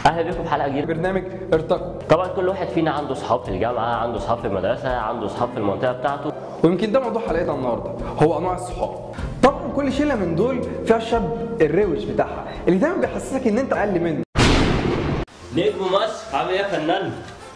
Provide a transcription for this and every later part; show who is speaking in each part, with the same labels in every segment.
Speaker 1: اهلا بكم في حلقه جديده
Speaker 2: برنامج ارتقوا
Speaker 1: طبعا كل واحد فينا عنده اصحاب في الجامعه عنده اصحاب في المدرسه عنده اصحاب في المنطقه بتاعته
Speaker 2: ويمكن ده موضوع حلقتنا النهارده هو انواع الصحاب طبعا كل شله من دول فيها الشاب الروش بتاعها اللي دايما بيحسسك ان انت اقل منه
Speaker 1: نجم مصر عامل ايه يا فنان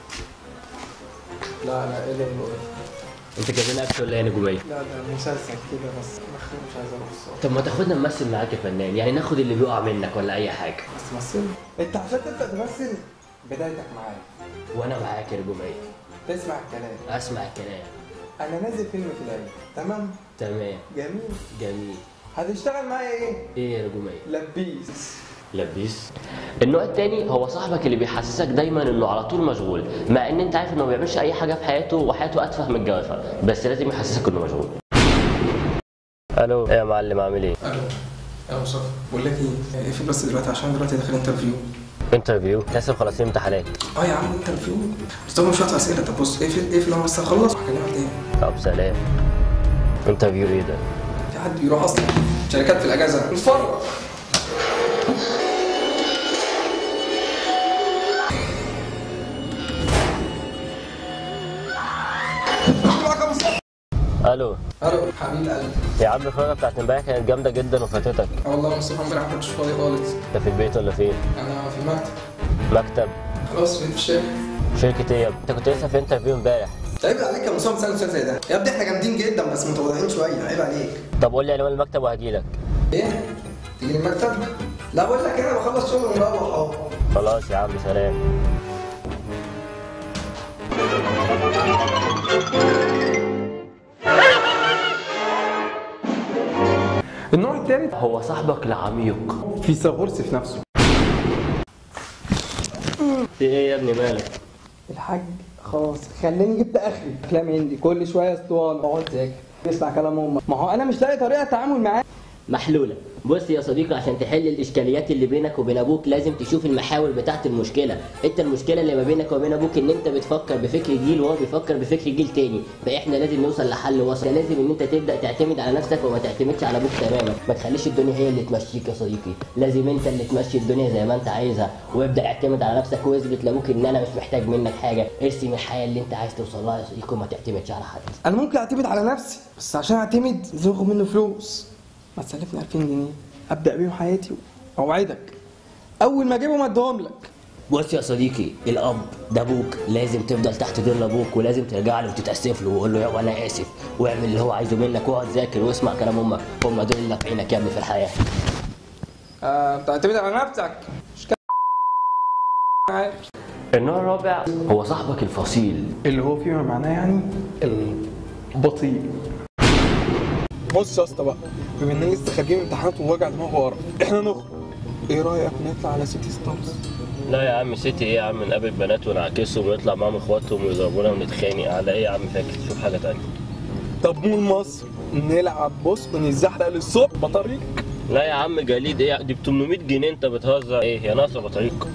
Speaker 2: لا لا ايه ده
Speaker 1: انت كمان اكشن ولا ايه يا نجوميه
Speaker 2: لا ده مسلسل كده بس مخنوق مش عايز اروح الصراحه
Speaker 1: طب ما تاخدنا نمثل معاك يا فنان يعني ناخد اللي بيقع منك ولا اي حاجه
Speaker 2: بس مثل انت عشان تبدا تمثل بدايتك معايا
Speaker 1: وانا معاك يا نجوميه
Speaker 2: تسمع الكلام
Speaker 1: اسمع الكلام
Speaker 2: انا نازل فيلم في العيد تمام
Speaker 1: تمام
Speaker 2: جميل
Speaker 1: جميل
Speaker 2: هتشتغل معايا ايه
Speaker 1: ايه يا نجوميه
Speaker 2: لبيس
Speaker 1: لبيس النوع التاني هو صاحبك اللي بيحسسك دايما انه على طول مشغول مع ان انت عارف انه ما بيعملش اي حاجه في حياته وحياته اتفه من الجوافه بس لازم يحسسك انه مشغول الو ايه يا معلم عامل ايه
Speaker 2: الو يا مصطفى بقول لك ايه اقفل بس دلوقتي عشان دلوقتي داخل انترفيو
Speaker 1: انترفيو لسه مخلصين امتحانات
Speaker 2: اه يا عم انترفيو مصطفى شويه اسئله طب بص اقفل اقفل انا بس اخلص وهكلمك تاني
Speaker 1: طب سلام انترفيو ايه ده
Speaker 2: في حد بيروح اصلا شركات في الاجازه نتفرج
Speaker 1: الو
Speaker 2: الو حبيب قلبي
Speaker 1: يا عم الفرقه بتاعت امبارح كانت جامده جدا وفاتتك
Speaker 2: اه والله يا مصطفى امبارح ما كنتش فاضي خالص
Speaker 1: انت في البيت ولا فين
Speaker 2: انا في المكتب
Speaker 1: مكتب
Speaker 2: خلاص فين في الشارع
Speaker 1: شركه ايه يا ابني؟ انت كنت لسه في انترفيو امبارح
Speaker 2: عيب عليك يا مصطفى تسال سؤال زي ده يا ابني احنا جامدين جدا بس متواضعين شويه عيب عليك
Speaker 1: طب قول لي عنوان المكتب وهجيلك
Speaker 2: ايه تيجي المكتب لا بقول لك انا بخلص شغل ونروح اهو
Speaker 1: خلاص يا عم سلام
Speaker 2: النوع الثالث
Speaker 1: هو صاحبك العميق
Speaker 2: في صغرس في نفسه
Speaker 1: في ايه يا ابني مالك
Speaker 2: الحاج خلاص خليني جبت اخري كلام عندي كل شويه اسطوانه اقعد ذاكر اسمع كلام امك ما هو انا مش لاقي طريقه تعامل معاه
Speaker 3: محلولة بص يا صديقي عشان تحل الاشكاليات اللي بينك وبين ابوك لازم تشوف المحاور بتاعت المشكله انت المشكله اللي ما بينك وبين ابوك ان انت بتفكر بفكر جيل وهو بيفكر بفكر جيل تاني فاحنا لازم نوصل لحل وسط لازم ان انت تبدا تعتمد على نفسك وما تعتمدش على ابوك تماما ما تخليش الدنيا هي اللي تمشيك يا صديقي لازم انت اللي تمشي الدنيا زي ما انت عايزها وابدا اعتمد على نفسك واثبت لابوك ان انا مش محتاج منك حاجه ارسم الحياه اللي انت عايز توصل لها يا صديقي وما تعتمدش على حد
Speaker 2: انا ممكن اعتمد على نفسي بس عشان اعتمد لازم اخد منه فلوس ما تسلفني 2000 جنيه ابدا بيهم حياتي اوعدك اول ما اجيبهم اديهم لك
Speaker 3: بص يا صديقي الاب ده ابوك لازم تفضل تحت دير ابوك ولازم ترجع له وتتاسف له وقول له يابا انا اسف واعمل اللي هو عايزه منك واقعد ذاكر واسمع كلام امك هم دول اللي في عينك يا ابني في الحياه
Speaker 2: آه بتعتمد على نفسك مش كده عارف.
Speaker 1: النوع الرابع هو صاحبك الفصيل
Speaker 2: اللي هو فيما معناه يعني البطيء بص يا اسطى بقى بما اننا لسه خارجين من امتحانات ووجع دماغ ورا احنا نخرج ايه رايك نطلع على سيتي ستارز
Speaker 1: لا يا عم سيتي ايه يا عم نقابل بنات ونعكسهم ونطلع معاهم اخواتهم ويضربونا ونتخانق على ايه يا عم فاكر شوف حاجه تانية
Speaker 2: طب مول مصر نلعب بص ونتزحلق للصبح بطريق
Speaker 1: لا يا عم جليد ايه دي ب 800 جنيه انت بتهزر ايه يا ناقصه بطريق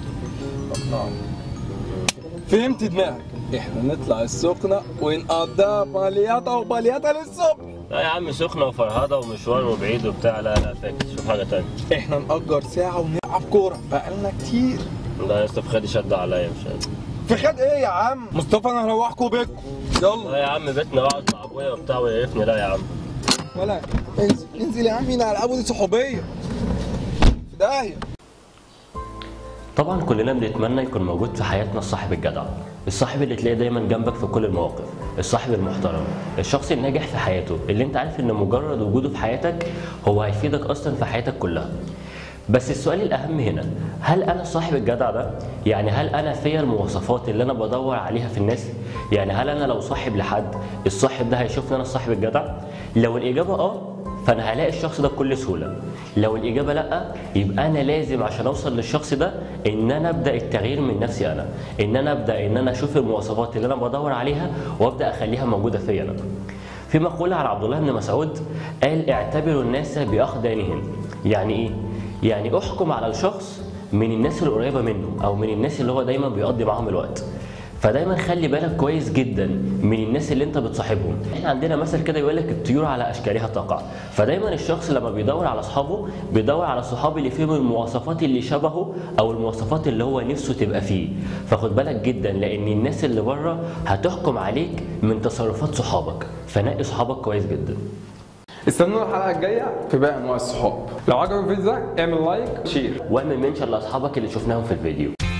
Speaker 2: فهمت دماغك احنا نطلع السخنه ونقضيها بالياتا وبالياتا للصبح
Speaker 1: لا يا عم سخنه وفرهده ومشوار وبعيد وبتاع لا لا فاكر شوف حاجه تانية
Speaker 2: احنا نأجر ساعه ونلعب كوره بقالنا كتير
Speaker 1: لا يا اسطى في خدي شد عليا مش قادر
Speaker 2: في خد ايه يا عم مصطفى انا هروحكم بيتكم
Speaker 1: لا
Speaker 2: يلا
Speaker 1: يا عم بيتنا واقعد مع ابويا وبتاع ويقرفني لا يا عم
Speaker 2: ولا انزل انزل يا عم نلعبوا دي صحوبيه في داهيه
Speaker 1: طبعا كلنا بنتمنى يكون موجود في حياتنا الصاحب الجدع الصاحب اللي تلاقيه دايما جنبك في كل المواقف الصاحب المحترم الشخص الناجح في حياته اللي انت عارف ان مجرد وجوده في حياتك هو هيفيدك اصلا في حياتك كلها بس السؤال الاهم هنا هل انا الصاحب الجدع ده يعني هل انا فيا المواصفات اللي انا بدور عليها في الناس يعني هل انا لو صاحب لحد الصاحب ده هيشوفني انا الصاحب الجدع لو الاجابه اه فانا هلاقي الشخص ده بكل سهوله لو الاجابه لا يبقى انا لازم عشان اوصل للشخص ده ان انا ابدا التغيير من نفسي انا ان انا ابدا ان انا اشوف المواصفات اللي انا بدور عليها وابدا اخليها موجوده فيا انا في مقوله على عبد الله بن مسعود قال اعتبروا الناس باخدانهم يعني ايه يعني احكم على الشخص من الناس القريبه منه او من الناس اللي هو دايما بيقضي معاهم الوقت فدايما خلي بالك كويس جدا من الناس اللي انت بتصاحبهم احنا عندنا مثل كده يقول لك الطيور على اشكالها تقع فدايما الشخص لما بيدور على اصحابه بيدور على الصحاب اللي فيهم المواصفات اللي شبهه او المواصفات اللي هو نفسه تبقى فيه فخد بالك جدا لان الناس اللي بره هتحكم عليك من تصرفات صحابك فنقي صحابك كويس جدا
Speaker 2: استنونا الحلقه الجايه في باقي انواع الصحاب لو عجبك الفيديو ده اعمل لايك شير
Speaker 1: واعمل منشن لاصحابك اللي شفناهم في الفيديو